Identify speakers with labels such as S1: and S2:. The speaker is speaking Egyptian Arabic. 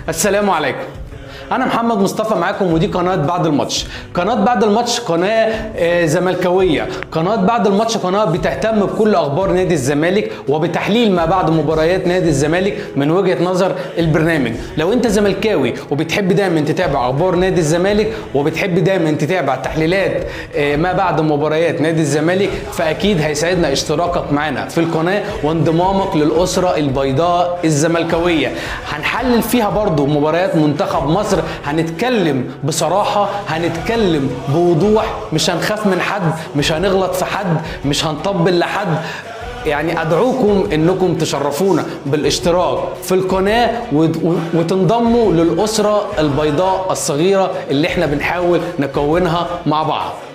S1: السلام عليكم انا محمد مصطفى معاكم ودي قناه بعد الماتش قناه بعد الماتش قناه آه، زملكاويه قناه بعد الماتش قناه بتهتم بكل اخبار نادي الزمالك وبتحليل ما بعد مباريات نادي الزمالك من وجهه نظر البرنامج لو انت زملكاوي وبتحب دايما تتابع اخبار نادي الزمالك وبتحب دايما تتابع تحليلات آه، ما بعد مباريات نادي الزمالك فاكيد هيسعدنا اشتراكك معنا في القناه وانضمامك للاسره البيضاء الزملكاويه هنحلل فيها برضو مباريات منتخب مصر هنتكلم بصراحه هنتكلم بوضوح مش هنخاف من حد مش هنغلط في حد مش هنطبل لحد يعني ادعوكم انكم تشرفونا بالاشتراك في القناه وت- وتنضموا للاسره البيضاء الصغيره اللي احنا بنحاول نكونها مع بعض